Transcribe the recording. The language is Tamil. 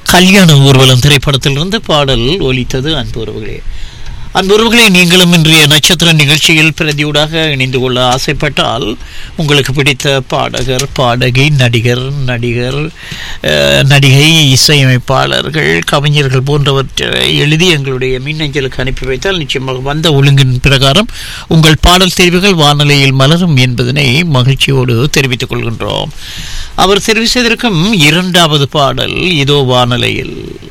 கல்யாண ஊர்வலம் திரைப்படத்திலிருந்து பாடல் ஒலித்தது அன்புறவுகளே அன்புறவுகளே நீங்களும் இன்றைய நட்சத்திர நிகழ்ச்சியில் பிரதியூடாக இணைந்து கொள்ள ஆசைப்பட்டால் உங்களுக்கு பிடித்த பாடகர் பாடகி நடிகர் நடிகர் அஹ், நடிகை இசையமைப்பாளர்கள் கவிஞர்கள் போன்றவற்றை எழுதி எங்களுடைய மின்னஞ்சலுக்கு அனுப்பி வைத்தால் நிச்சயமாக வந்த ஒழுங்கின் பிரகாரம் உங்கள் பாடல் தெரிவுகள் வானொலியில் மலரும் என்பதனை மகிழ்ச்சியோடு தெரிவித்துக் கொள்கின்றோம் அவர் தெரிவு செய்திருக்கும் இரண்டாவது பாடல் இதோ வானொலியில்